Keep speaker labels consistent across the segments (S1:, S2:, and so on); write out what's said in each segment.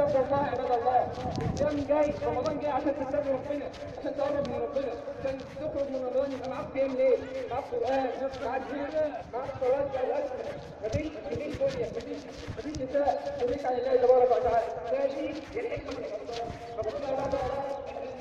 S1: تقوى الله يا عباد الله الصيام جاي رمضان جاي عشان تتقي ربنا عشان تقرب من ربنا عشان تخرج من رمضان يبقى معاك قيام ليل معاك قران معاك ذكر معاك صلاه او اكثر مفيش مفيش دنيا مفيش مفيش نساء توليك على الله تبارك وتعالى ده دي هي الحكمه من رمضان رمضان يا عباد الله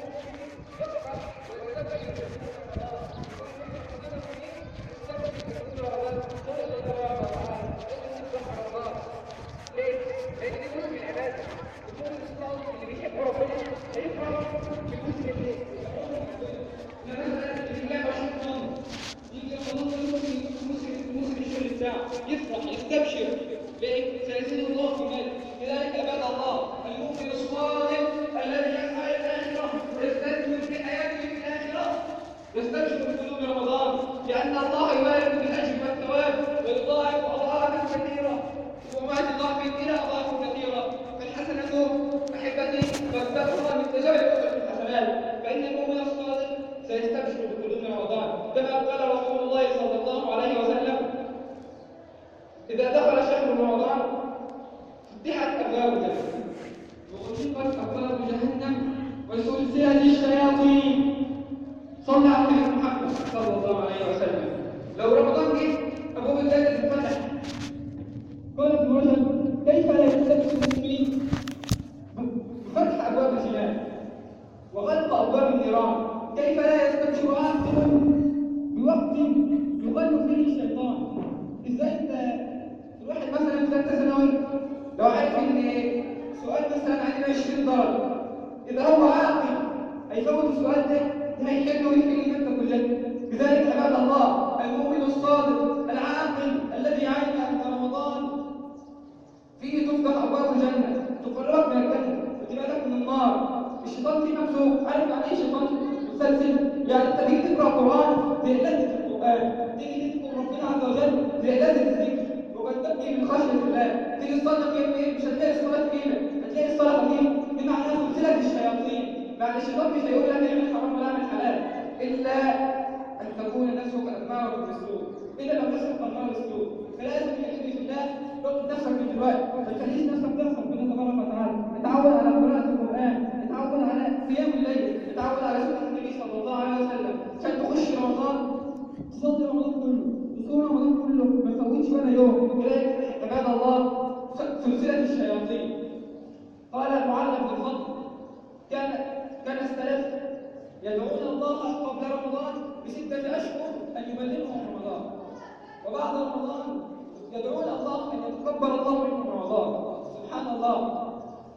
S2: يفرح يستبشر لأن سيزيد الله في ماله لذلك عباد الله المؤمن الصالح الذي يسعى إلى الآخرة يستثمر في حياته في الآخرة يستبشر بقلوب رمضان لأن الله يبارك بالأجر والثواب ويضاعف أضعافا كثيرة وما ضعف إلى أضعاف كثيرة فالحسنة أحبتي فاستبشر من تجارب الحسنات فإن المؤمن الصالح سيستبشر بقلوب رمضان كما قال رسول الله صلى الله عليه وسلم إذا دخل شهر رمضان فتحت أبواب جهنم وغلقت أبواب جهنم وسلسلت الشياطين صلى على محمد صلى الله عليه وسلم لو رمضان جه أبواب الجنة تتفتح قال ابن رجب كيف لا يستبشر المسلمين بفتح أبواب الجنان وغلق أبواب النيران كيف لا يستبشر أحدهم بوقت يغل فيه الشيطان ازاي انت الواحد مثلا في ثالثه ثانوي لو عارف ان سؤال مثلا عليه 20 درجه اذا هو عاقل هيفوت السؤال ده ده هيحله ويحل الماده كلها لذلك عباد الله المؤمن الصادق العاقل الذي علم ان رمضان فيه تفتح ابواب الجنه تقربك من الجنه وتبعدك من النار الشيطان فيه ممسوك عارف يعني ايه شيطان مسلسل يعني انت تيجي تقرا قران زي لذه القران تيجي تذكر ربنا عز وجل زي لذه الذكر وبتبكي من خشيه الله تيجي تصلي قيام ايه مش هتلاقي الصلاه تقيله هتلاقي الصلاه خفيفه بمعنى سلسله الشياطين بعد الشيطان مش هيقول انا اعمل حرام ولا اعمل حلال الا ان تكون نفسك اماره بالسوء الا لو نفسك اماره بالسوء فلازم يا في الله تقول نفسك من دلوقتي ما تخليش نفسك تخسر ربنا تبارك وتعالى اتعود على قراءه القران اتعود على قيام الليل اتعود على سنه النبي صلى الله عليه وسلم عشان تخش رمضان تصلي رمضان كله تصوم رمضان كله ما تفوتش ولا يوم ولذلك عباد الله سلسله الشياطين قال المعلم بن الفضل كان كان السلف يدعون الله قبل رمضان بستة أشهر أن يبلغهم رمضان وبعد رمضان يدعون الله أن يتقبل الله منهم رمضان سبحان الله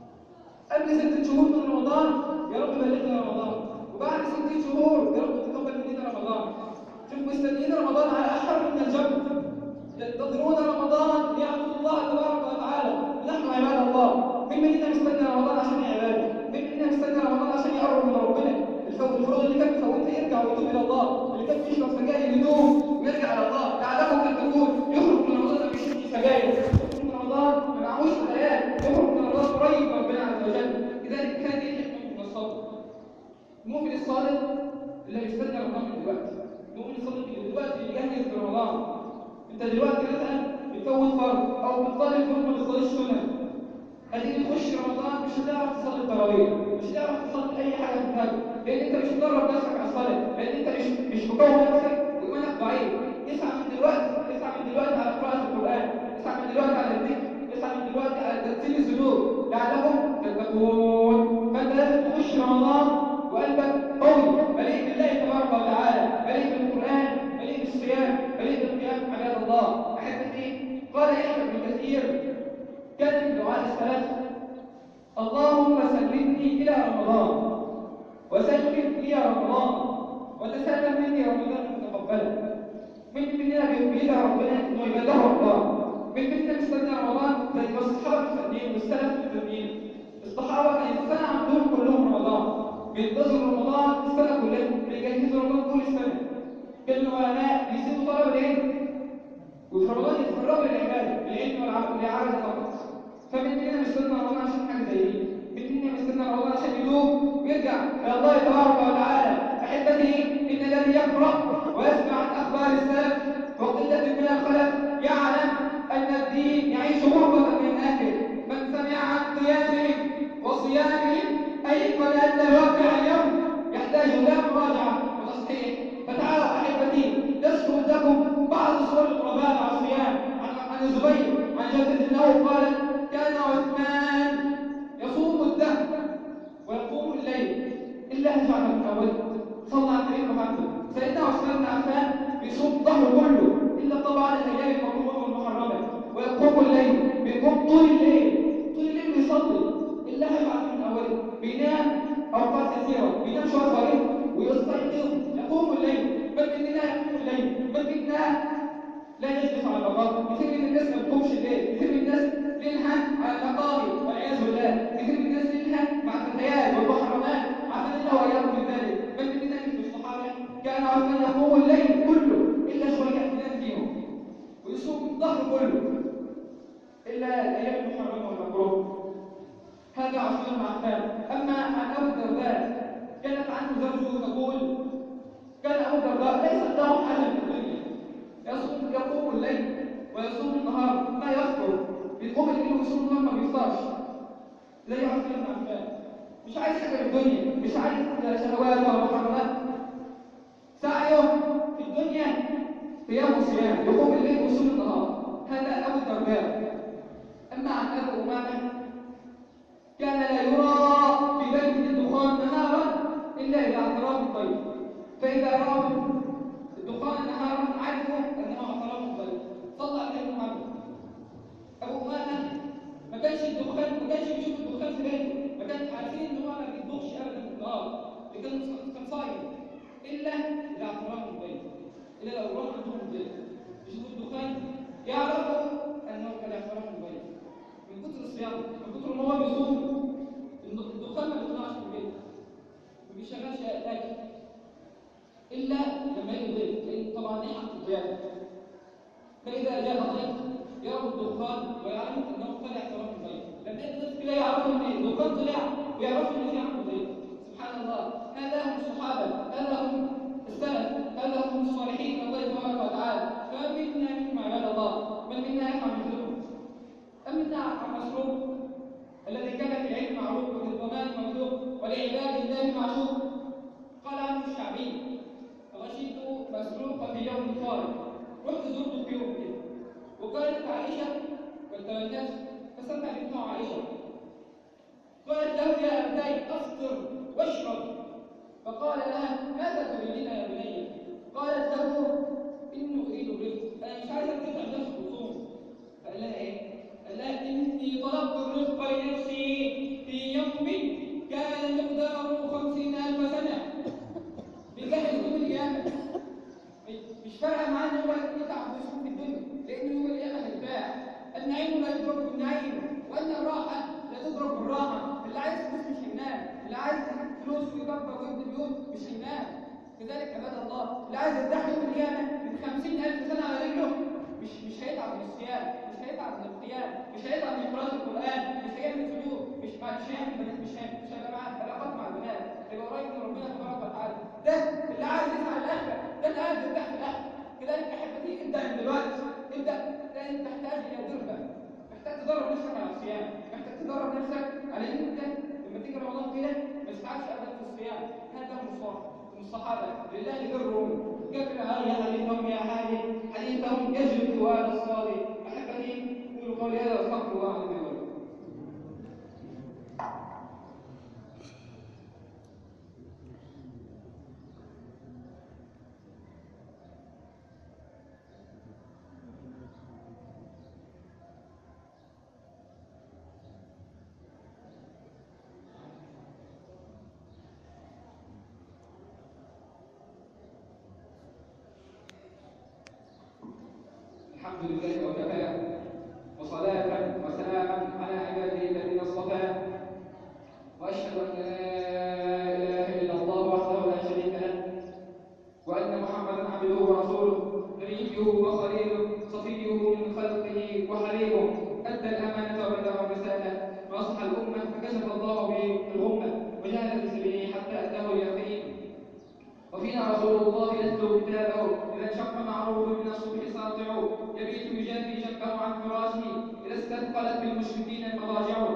S2: قبل ستة شهور من رمضان يا رب بلغنا رمضان وبعد ستة شهور يا رب تقبل مننا رمضان شوف مستنيين رمضان على أحر من الجنة ينتظرون رمضان ليعبدوا الله تبارك وتعالى نحن عباد الله مين مننا مستني رمضان عشان يعباده مين مننا مستني رمضان عشان يقرب من ربنا الفروض اللي كان مفوتها يرجع ويتوب الى الله اللي كان بيشرب سجاير يتوب ويرجع الى الله لعله كان تقول يخرج من رمضان ما بيشربش سجاير يخرج من رمضان ما معهوش حلال يخرج من رمضان قريب من ربنا عز وجل لذلك كان يحكم من الصبر المؤمن الصادق اللي بيستنى رمضان من دلوقتي المؤمن الصادق اللي دلوقتي بيجهز لرمضان انت دلوقتي مثلا بتفوت فرض او بتصلي فرض ما بتصليش سنه هتيجي تخش رمضان مش هتعرف تصلي التراويح مش هتعرف تصلي اي حاجه في الفجر لان انت مش مدرب نفسك على الصلاه لان انت مش مش مكون نفسك وايمانك ضعيف اسعى من دلوقتي اسعى من دلوقتي على قراءه القران اسعى من دلوقتي على الذكر اسعى من دلوقتي على تغسيل الذنوب لعلهم تتقون فانت لازم تخش رمضان وقلبك قوي مليء بالله تبارك وتعالى مليء بالقران مليء بالصيام مليء بالقيام عباد الله احبتي قال يحيى بن كثير كان من دعاء الثلاث اللهم سلمني الى رمضان وسلم لي رمضان وتسلم مني رمضان متقبلا من مننا بيدعى ربنا انه يبلغه رمضان من مننا مستنى رمضان زي ما الصحابه مستنيين والسلف مستنيين الصحابه كان السنه عندهم كلهم رمضان بينتظروا رمضان السنه كلها بيجهزوا رمضان طول السنه كان العلماء بيسيبوا طلب العلم وفي رمضان يتفرغوا للعباده العلم والعباده فقط فمن مننا مستنى رمضان عشان حاجه زي دي من مننا مستنى رمضان عشان يتوب ويرجع الى الله تبارك وتعالى احبتي ان الذي يقرا ويسمع عن اخبار السلف وقله من الخلف يعلم ان الدين يعيش غربه من اهله من سمع عن قيامهم وصيامهم أيقن أن الواقع اليوم يحتاج إلى مراجعة وتصحيح فتعالوا أحبتي نذكر لكم بعض صور القرباء مع الصيام عن عن الزبير عن جدة له قال كان عثمان يصوم الدهر ويقوم الليل إلا هجع من أول صلى على النبي محمد سيدنا عثمان بن عفان بيصوم الظهر كله إلا طبعا الأيام المكروهة والمحرمة ويقوم الليل بيقوم طول الليل طول الليل بيصلي إلا هجع من أوله بينام أوقات كثيرة بينام شوية صغير ويستيقظ يقوم الليل بل مننا يقوم الليل بل منا لا يجلس على المقام كثير من الناس ما بتقومش الليل كثير من الناس ليلها على المقام والعياذ بالله كثير من الناس ليلها مع الفتيات والمحرمات عافانا الله واياكم من ذلك بل مننا مثل الصحابه كان عثمان يقوم الليل كله الا شويه ينام فيهم ويصوم الظهر كله الا الايام المحرمه والمكروه هذا عثمان بن عفان اما عن ابو الدرداء كانت عنه زوجه تقول كان ابو الدرداء ليس له حاجه من الدنيا يصوم يقوم الليل ويصوم النهار ما يفطر بيقوم الليل ويصوم النهار ما بيفطرش زي عثمان بن عفان مش عايز حاجه من الدنيا مش عايز شهوات ولا محرمات سعيه في الدنيا قيام وصيام يقوم الليل ويصوم النهار هذا ابو الدرداء اما عن ابو امامه كان لا يرى في بيت الدخان نهارا الا اذا اعتراف الضيف فاذا راوا الدخان نهارا عرفوا انه اعتراف الضيف صلى عليه محمد ابو امامه ما كانش الدخان ما كانش بيشوف الدخان في بيته ما كانش عارفين ان هو ما بيطبخش ابدا في النهار لكن كان صايم الا اذا اعتراف الضيف الا لو راح عندهم البيت يشوفوا الدخان يعرفوا انه كان اعتراف الضيف من كتر الصيام من كتر ما هو بيصوم الدخان ما بيطلعش من البيت ما بيشغلش اكل الا لما يجي ضيف لان طبعا دي حق الضيافه فاذا جاء ضيف يرى الدخان ويعرف انه قد اعتراف الضيف لما يجي ضيف كده يعرفوا ان الدخان طلع ويعرفوا ان في عنده ضيف سبحان الله هذا هم الصحابه هذا هم السلف هذا هم الصالحين من الله تبارك وتعالى فما منا منهم عباد الله بل منا يفعل مثلهم أمنا عن مسروق الذي كان في العلم معروف وفي الضمان ممدوح ولعباد الله معشوق قال عنه الشعبي غشيت مسروق في يوم فارغ رحت زرته في يوم كده وقالت عائشة والتمنت فسمع بنته عائشة قالت له يا أبتي أفطر واشرب فقال لها ماذا تريدين يا بني قالت له إني أريد الرزق أنا مش عايزة تتعب نفسك وتصوم فقال لها إيه قال لها إني طلبت الرزق لنفسي في يوم كان مقداره خمسين ألف سنة بجهل يوم القيامة مش فارقة معاه إن هو يتعب ويصوم في الدنيا لأن يوم القيامة هيتباع النعيم لا يضرب بالنعيم وأن الراحة لا تضرب بالراحة اللي عايز فلوس مش هينام اللي عايز فلوس ويكبر ويبني بيوت مش هينام كذلك عباد الله اللي عايز يرتاح يوم القيامة من خمسين ألف سنة على رجله مش مش هيتعب من الصيام مش هيتعب من القيام مش هيتعب من قراءة القرآن مش هيعمل سجود مش مع مش هيعمل بنات مش هيعمل مش هيبقى معاه علاقات مع البنات هيبقى قريب من ربنا تبارك وتعالى ده اللي عايز يسعى الآخرة ده اللي عايز يرتاح في الآخرة كذلك أحبتي ابدأ من دلوقتي ابدأ لأن تحتاج إلى دربة محتاج تدرب نفسك على الصيام محتاج تدرب نفسك على إن أنت لما تيجي رمضان كده ما تتعبش أبدا في الصيام هذا هو الصواب من الصحابة لله برهم كفر علي حديثهم يا حالي حديثهم يجلب سؤال الصادق أحبتي قولوا قولي هذا واستغفر الله عز وجل الحمد لله وكفى وصلاة وسلاما على عباده الذين اصطفى وأشهد أن لا إله إلا الله وحده لا شريك له وأن محمدا عبده ورسوله نبيه وخليله صفيه من خلقه وحبيبه أدى الأمانة وبلغ الرسالة ونصح الأمة فكشف الله به الغمة وجاهد في سبيله حتى أتاه اليقين وفينا رسول الله يتلو كتابه إذا انشق معروف من الصبح ساطع يبيت يجافي جنبه عن فراشه إذا استثقلت بالمشركين المضاجع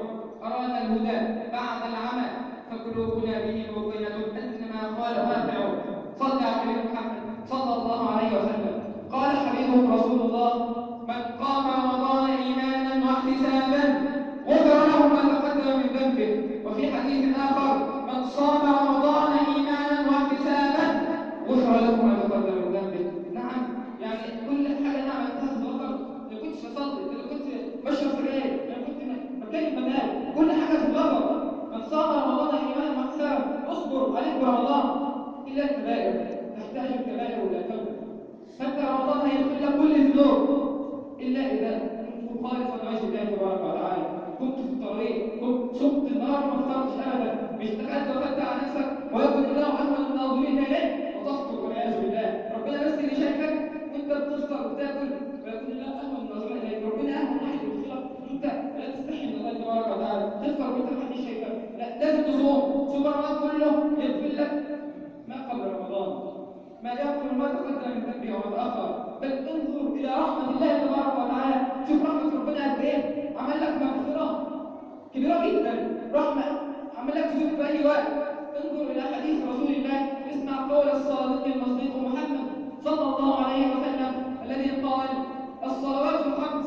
S2: أرانا الهدى بعد العمى فقلوبنا به موقنة أنما قال واقع صلى على حبيب محمد صلى الله عليه وسلم قال حبيبه رسول الله من قام رمضان إيمانا واحتسابا غفر له ما تقدم من ذنبه وفي حديث آخر من صام رمضان إيمانا واحتسابا غفر له ما تقدم من ذنبه نعم يعني كل حاجة أنا عملتها في الغفر لو كنت بصلي لو كنت بشرب سجاير لو كنت مكاني بنام كل حاجة في الغفر من صام رمضان إيمانا واحتسابا اصبر عليك برمضان إلا الكبائر تحتاج الكبائر ولا توبة حتى رمضان هيغفر لك كل الذنوب إلا إذا كنت خالصا لوجه الله تبارك وتعالى كنت في الطريق كنت سقت النار ما اخترتش أبدا مش دخلت وخدت على نفسك ويكون الله أهون الناظرين إليك وتخطر والعياذ بالله ربنا بس اللي شايفك وأنت بتفطر وتاكل ويكون الله أهون الناظرين إليك ربنا أهون واحد يدخلك وأنت لا تستحي من الله تبارك وتعالى تفطر وأنت محدش شايفك لا لازم تصوم شوف رمضان كله يغفر لك ما قبل رمضان ما يغفر ما تقدم من ذنبه وما تأخر بل انظر إلى رحمة الله تبارك وتعالى شوف رحمة ربنا قد إيه عمل لك مغفرة كبيرة جدا رحمة عمل لك تشوف في أي وقت انظر إلى حديث رسول الله اسمع قول الصادق المصدوق محمد صلى الله عليه وسلم الذي قال الصلوات الخمس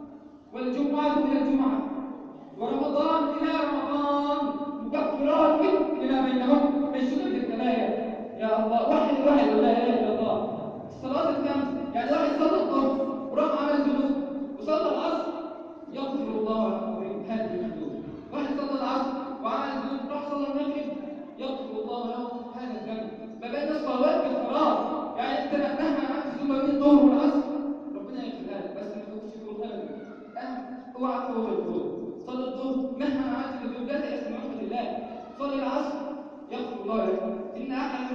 S2: والجمعة إلى الجمعة ورمضان إلى رمضان مكفرات لما بينهم من شدة الكبائر يا الله واحد واحد لا اله الا الله الصلاه الخمس يعني واحد صلى الظهر وراح عمل ذنوب وصلى العصر يغفر الله له هذه الذنوب واحد صلى العصر وعمل ذنوب راح صلى المغرب يغفر الله له هذا الذنب ما بين الصلوات كفارات يعني انت مهما عملت ذنوب ما بين الظهر والعصر ربنا يغفرها لك بس ما تكونش تقول ابدا أه، اوعى تفوت الظهر صلي الظهر مهما عملت من ذنوب لا تيأس من رحمه الله صلي العصر يغفر الله لك إن أحد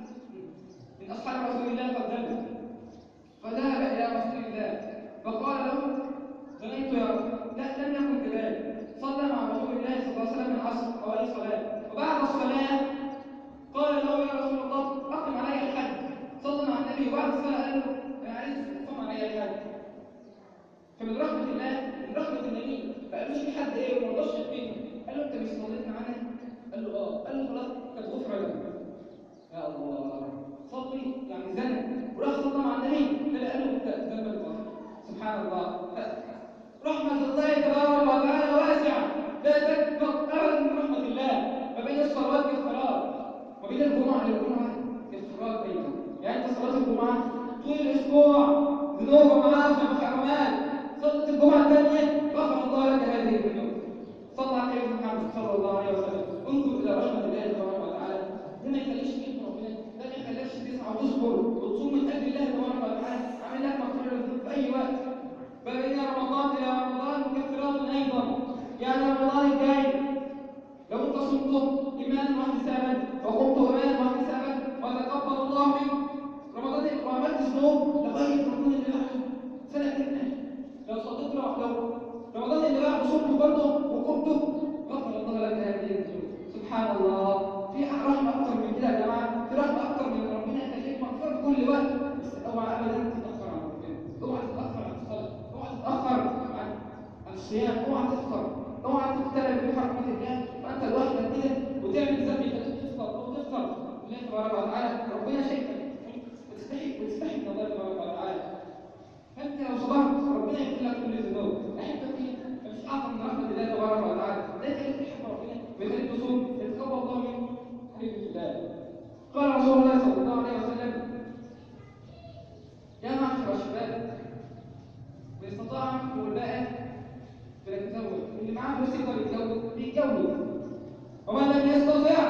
S2: من أصحاب رسول الله قد ذنب فذهب إلى رسول الله فقال له زنيت يا رب لا لم يكن كذلك صلى مع رسول الله صلى الله عليه وسلم العصر أو أي صلاة وبعد الصلاة قال له يا رسول الله أقم علي الحج صلى مع النبي وبعد الصلاة قال له أنا عايز تقوم علي الحج فمن رحمة الله من رحمة النبي ما قالوش في حد إيه وما رضاش يقيمه قال له أنت مش صليت معانا؟ قال له اه قال له خلاص قد غفر لك يا الله صلي يعني زنى وراح صلى مع النبي لا قال له انت ذنب الغفر سبحان الله رحمة الله تبارك وتعالى واسعة لا تكفر أبدا من رحمة الله ما بين الصلوات كفارات وبين الجمعة للجمعة كفارات أيضا يعني أنت صلاة الجمعة طول الأسبوع ذنوب ومعاصي ومحرمات صلاة الجمعة الثانية غفر الله لك هذه الذنوب صلى على النبي محمد صلى الله عليه وسلم انظر الى رحمه الله تبارك وتعالى ده ما يخليش تحب ربنا ده ما يخليكش تسعى وتصبر وتصوم من اجل الله تبارك وتعالى عامل لك مغفره في اي وقت بين رمضان الى رمضان مكفرات ايضا يعني رمضان الجاي لو انت صمت ايمانا واحتسابا وقمت ايمانا واحتسابا وتقبل الله منك رمضان ما عملتش ذنوب لغايه رمضان اللي بعده سنه تانيه لو صليت لو رمضان اللي بعده صمت برضه وقمت غفر الله لك هذه الذنوب سبحان الله في رحمه اكثر من كده يا جماعه في رحمه اكثر من ان ربنا يخليك مغفره في كل وقت بس اوعى ابدا تتاخر عن ربنا اوعى تتاخر عن الصلاه اوعى تتاخر عن عن الصيام اوعى تفطر اوعى تقترب بحرمه الله وانت لوحدك كده وتعمل ذنب يخليك تفطر او تفطر الله تبارك وتعالى ربنا شايفك وتستحي وتستحي من الله تبارك وتعالى فانت لو صبرت ربنا يغفر لك كل الذنوب احبتي مش اعظم من رحمه الله تبارك وتعالى ده يخليك تحب ربنا ويخليك تصوم يتقبل الله منك حبيب الله قال رسول الله صلى الله عليه وسلم يا معشر الشباب من استطاع منكم الباء فليتزوج اللي معاه فلوس يقدر يتجوز بيتجوز ومن لم يستطع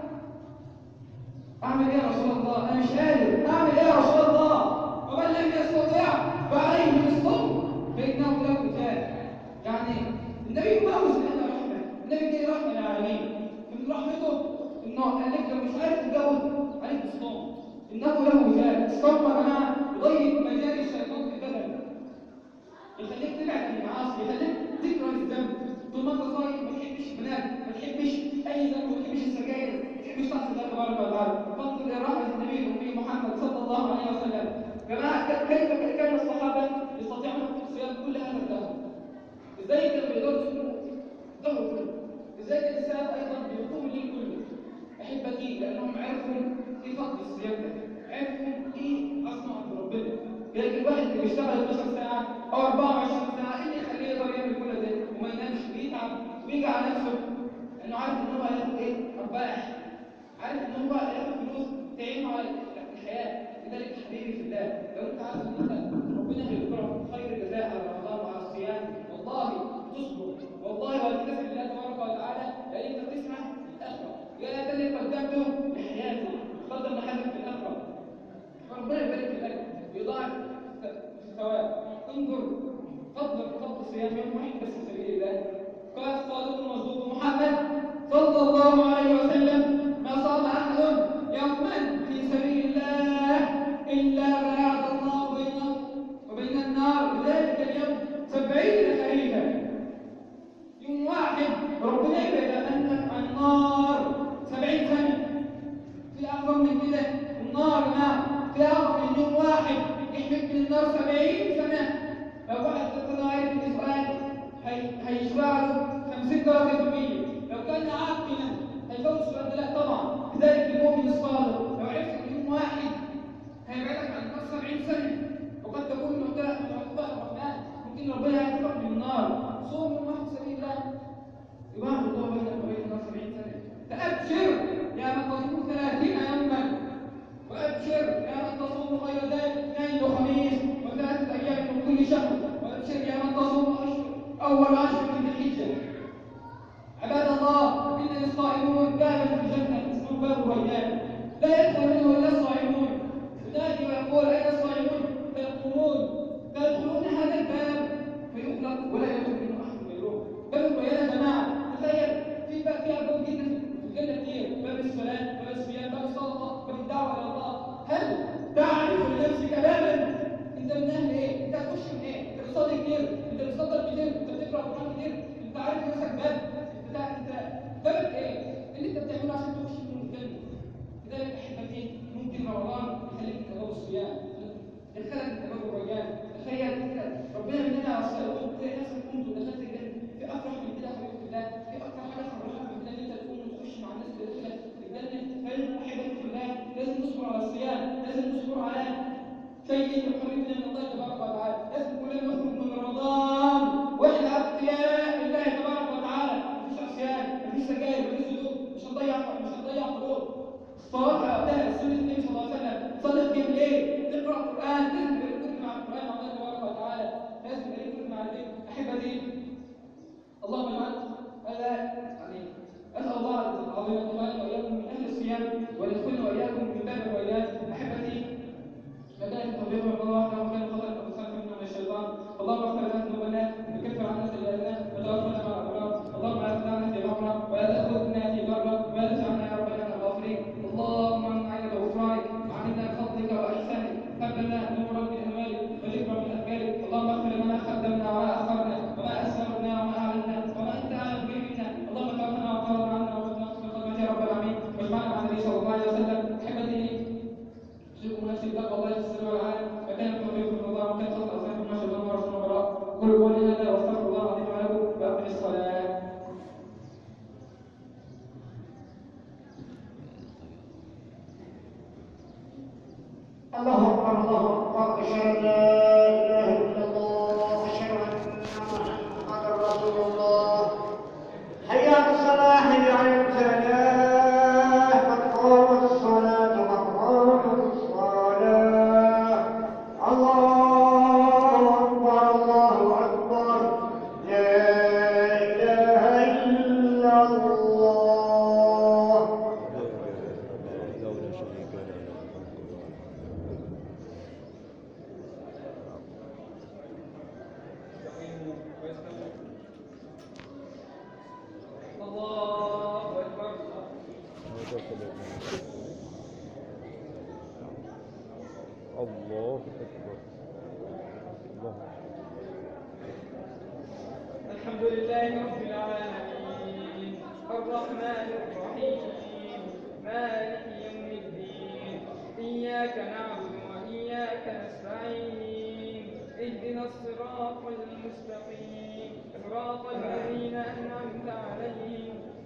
S2: اعمل ايه يا رسول الله انا مش قادر اعمل ايه يا رسول الله ومن لم يستطع فعليه بالصوم فانه له وجاه يعني النبي ما هو سيدنا رحمه النبي جاي رحمه للعالمين فمن رحمته انه قال لك لو مش عارف تتجوز عليك بالصوم انه له وجاه الصوم يا جماعه يضيق مجال الشيطان في البدن يخليك تبعد عن المعاصي يخليك تكره الذنب طول ما انت صايم ما تحبش بنات ما تحبش اي ذنب ما تحبش السجاير ما تحبش تعصي الله تبارك وتعالى فانظر الى رحمه النبي الامي محمد صلى الله عليه وسلم جماعه كيف كان الصحابه يستطيعون الصيام كل هذا الدهر ازاي كانوا يقدروا يصوموا الدهر كله لذلك السلف ايضا بيقوموا الليل كله احبتي لانهم عرفوا ايه فضل الصيام ده عرفوا ايه عظمه عند ربنا لكن الواحد اللي بيشتغل 12 ساعه او 24 ساعه ايه اللي يخليه يقدر يعمل كل ده وما ينامش ويتعب ويجي على نفسه انه عارف ان هو هياخد ايه ارباح عارف ان هو هياخد فلوس تعينه على الحياه لذلك حبيبي في الله لو انت عارف ان انت ربنا هيذكرك خير جزاء على رمضان وعلى الصيام والله تصبر والله وتكتسب الله تبارك وتعالى لان انت تسمع الاخره يا الذي قدمته لحياتي قدم محلك في الاخره فربنا يبارك في الاجر ويضاعف في الثواب انظر فضل فضل صيام يوم واحد بس في سبيل الله قال الصادق المصدوق محمد صلى الله عليه وسلم ما صام احد يوما في سبيل الله الا باعد الله بينه وبين النار ذلك اليوم سبعين خريفا يوم واحد ربنا يبعد عنك عن النار سبعين سنه في أكبر من كده النار نار في أكبر من يوم واحد يحميك من النار سبعين سنة لو واحد كان عارف إن سؤال هي- هيشبع له 50 درجة في المية لو كان عاقلا هيفوت السؤال ده لا طبعا لذلك المؤمن الصالح لو عرفت إن يوم واحد هيبعدك عن النار 70 سنة وقد تكون معتقد الرحمن ممكن ربنا يعتقك من النار صوم يوم واحد في سبيل الله يباعد الله بينك وبين النار 70 سنة فأبشر يا من تصوم 30 يوما وأبشر يا من تصوم غير ذلك اثنين وخميس وثلاثة أيام من كل شهر وأبشر يا من تصوم أشهر أول عشر من الحجة عباد الله إن الصائمون باب في الجنة اسمه باب ريان لا يدخل منه إلا الصائمون ينادي ويقول أين الصائمون فيقومون فيدخلون هذا الباب فيغلق ولا يدخل منه أحد غيرهم باب الريان يا جماعة تخيل في باب في أبواب جدا في الجنة كتير باب الصلاة باب الصيام باب الصدقة باب الدعوة إلى الله هل تعرف لنفسك بابا انت من اهل ايه؟ انت هتخش من ايه؟ انت بتصلي كتير، انت بتصدق كتير، انت بتقرا قران كتير، انت عارف نفسك باب، انت انت بابك ايه؟ اللي انت بتعمله عشان تخش من الجنه. لذلك احبتي ممكن رمضان يخليك تجاوب الصيام، يدخلك تجاوب الرجال، تخيل انت ربنا مننا على الصلاه تلاقي نفسك قمت ودخلت الجنه، في افرح من كده يا حبيبي الله، في اكتر حاجه فرحك من كده ان انت تقوم وتخش مع الناس اللي دخلت الجنه، فلازم احبتي في الله لازم نصبر على الصيام، لازم نصبر على شيء يقربنا من الله تبارك وتعالى لازم كلنا نخرج من رمضان واحنا اتقياء لله تبارك وتعالى مفيش عصيان مفيش سجاير مفيش ذنوب مش هنضيع مش هنضيع قلوب الصلاه على وقتها سنه النبي صلى الله عليه وسلم صلي قيام ليل تقرا القران لازم تكون مع القران مع الله تبارك وتعالى لازم تكون مع الدين احبتي اللهم اجعل هذا يعني اسال الله العظيم ان يجعلنا واياكم من اهل الصيام ويدخلنا واياكم من باب الريان احبتي فذلك توفيق من الله وكان خير خلق وخلق منا من الشيطان اللهم اغفر لنا ذنوبنا وكفر عنا سيئاتنا وتوفنا مع الابرار اللهم لا تدعنا في غفره ولا تاخذنا في بره ولا تجعلنا يا ربنا من الغافلين اللهم انعنا بغفرانك وعنا بفضلك واحسانك هب لنا نورا من اموالك وذكرا من اخبارك اللهم اغفر لنا ما قدمنا وما اخرنا وما اسررنا وما اعلنا وما انت اعلم به منا اللهم توفنا وتولى عنا وارزقنا حسن الخاتمه يا رب العالمين واجمعنا مع النبي صلى الله عليه وسلم احبتي أوصيكم نفسي بتقوى الله في السر والعالم وكان التوفيق من الله وكان فضل أصحابكم ما شاء الله ورسول الله قل قولي هذا واستغفر الله العظيم لكم وأقم الصلاة
S3: الله أكبر الله أكبر أشهد أن لا إله إلا الله أشهد أن محمدا رسول الله حي على الصلاة حي على الفلاح قد قامت الصلاة قد قامت الصلاة الله أكبر الله أكبر لا إله إلا الله
S4: لا شريك له
S2: الله أكبر
S4: الله أكبر الله
S2: الحمد لله رب العالمين الرحمن الرحيم مالك يوم الدين إياك نعبد وإياك نستعين اهدنا الصراط المستقيم صراط الذين أنعمت عليهم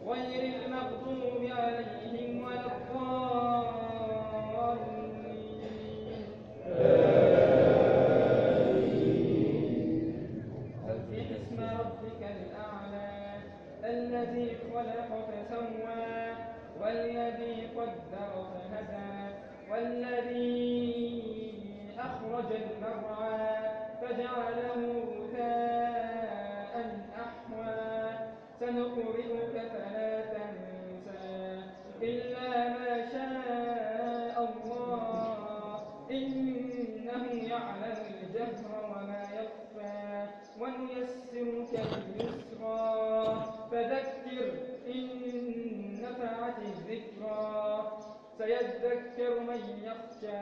S1: سيذكر من يخشى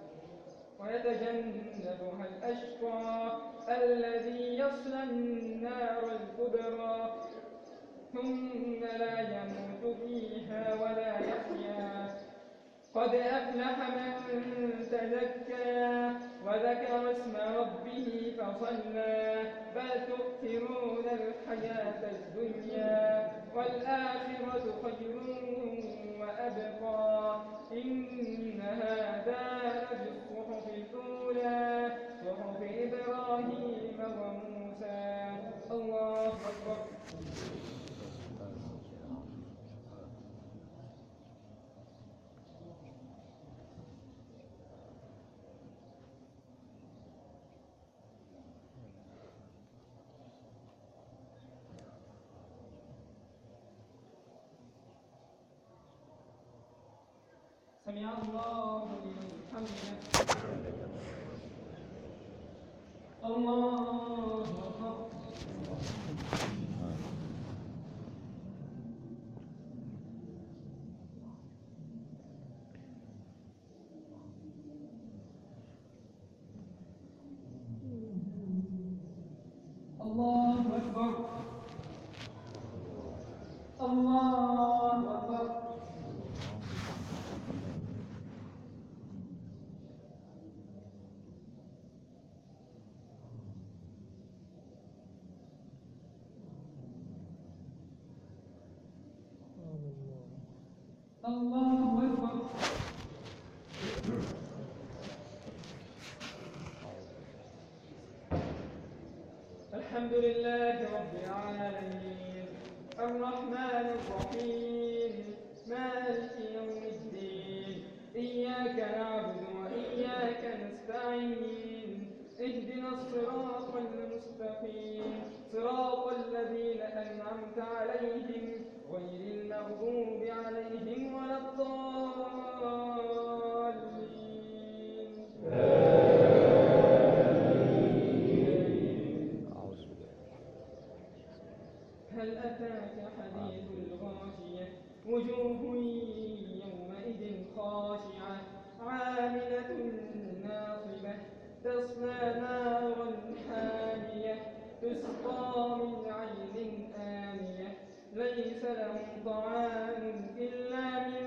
S1: ويتجنبها الأشقى الذي يصلى النار الكبرى ثم لا يموت فيها ولا يحيا قد أفلح من تزكى وذكر اسم ربه فصلى بل تؤثرون الحياة الدنيا والآخرة خير وأبقى إن هذا لفي الصحف الأولى صحف إبراهيم وموسى الله أكبر سمع الله لمن حمده الله أكبر الله أكبر الله أكبر الله أكبر الحمد لله رب العالمين الرحمن الرحيم مالك يوم الدين إياك نعبد وإياك نستعين اهدنا الصراط المستقيم صراط الذين أنعمت عليهم غير المغضوب عليهم ولا الضالين
S4: أعوذ بالله
S1: هل أتاك حديث الغاشية وجوه يومئذ خاشعة عاملة ناصبة تصلى نارا حامية تسقى من عين آنية ليس لهم طعام إلا من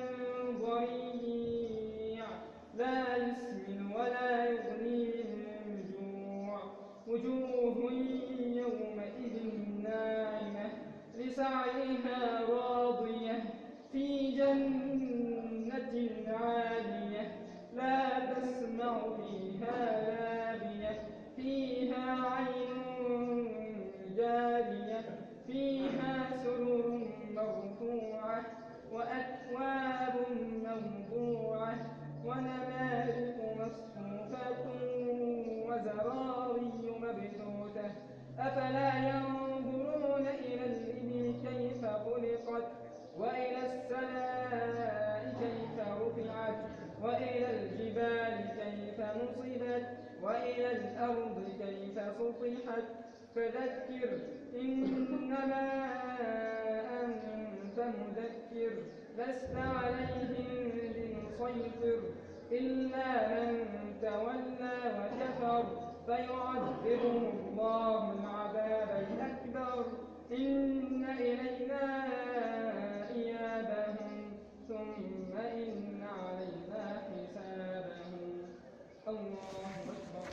S1: ضريع لا يسمن ولا يغني من جوع وجوه يومئذ ناعمة لسعيها راضية في جنة عالية لا تسمع فيها لاغية فيها عين جارية فيها سرر مرفوعة وأكواب موضوعة ونمارق مصفوفة وزراري مبثوثة أفلا ينظرون إلى الإبل كيف خلقت وإلى السماء كيف رفعت وإلى الجبال كيف نصبت وإلى الأرض كيف سطحت فذكر إنما أنت مذكر لست عليهم بمسيطر إلا من تولى وكفر فيعذبه الله العذاب الأكبر إن إلينا إيابهم ثم إن علينا حسابهم الله أكبر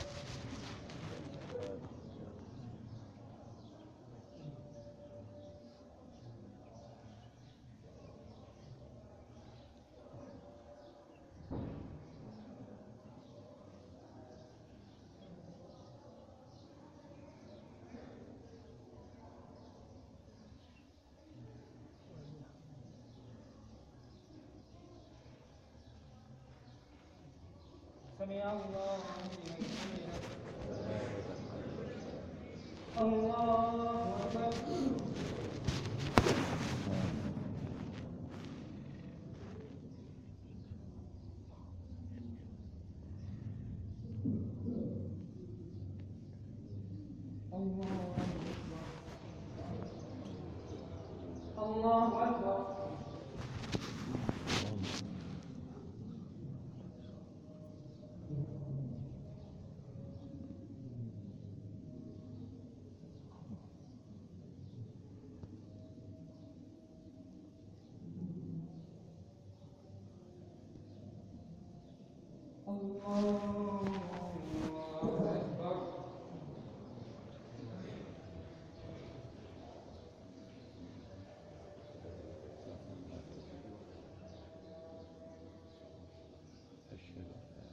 S1: سمع الله لمن حمده الله أكبر الله أكبر الله أكبر
S2: الله أكبر
S4: أشهد أن لا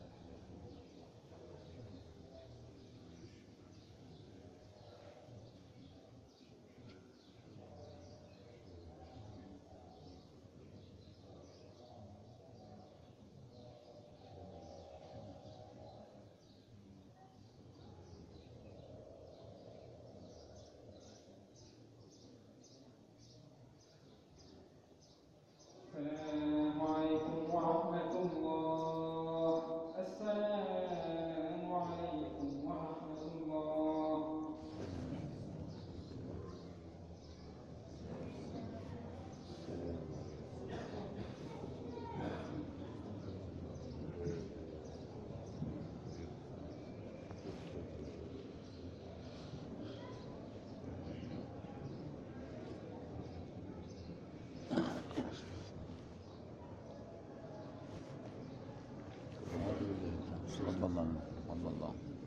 S2: السلام عليكم ورحمة الله السلام عليكم ورحمة الله
S4: تفضل الله تفضل الله